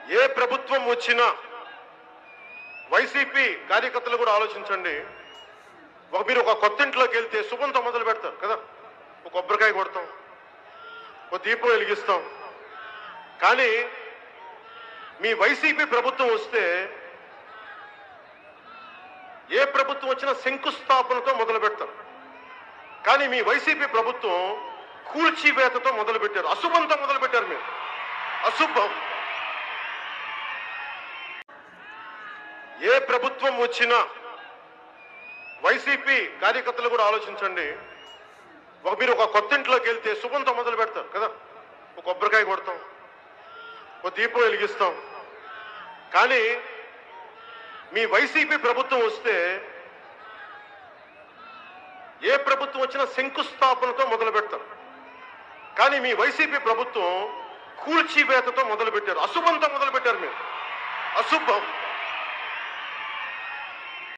ఏ ప్రభుత్వం వచ్చినా వైసీపీ కార్యకర్తలు కూడా ఆలోచించండి ఒక మీరు ఒక కొత్త ఇంట్లోకి వెళ్తే శుభంతో మొదలు పెడతారు కదా ఒక కొబ్బరికాయ కొడతాం ఒక దీపం వెలిగిస్తాం కానీ మీ వైసీపీ ప్రభుత్వం వస్తే ఏ ప్రభుత్వం వచ్చినా శంకుస్థాపనతో మొదలు పెడతారు కానీ మీ వైసీపీ ప్రభుత్వం కూల్చివేతతో మొదలు పెట్టారు అశుభంతో మొదలు పెట్టారు మీరు అశుభం ఏ ప్రభుత్వం వచ్చినా వైసీపీ కార్యకర్తలు కూడా ఆలోచించండి ఒక మీరు ఒక కొత్త ఇంట్లోకి వెళ్తే శుభంతో మొదలు పెడతారు కదా ఒక కొబ్బరికాయ కొడతాం ఒక దీపం వెలిగిస్తాం కానీ మీ వైసీపీ ప్రభుత్వం వస్తే ఏ ప్రభుత్వం వచ్చినా శంకుస్థాపనతో మొదలు పెడతారు కానీ మీ వైసీపీ ప్రభుత్వం కూల్చివేతతో మొదలు పెట్టారు అశుభంతో మొదలు పెట్టారు మీరు అశుభం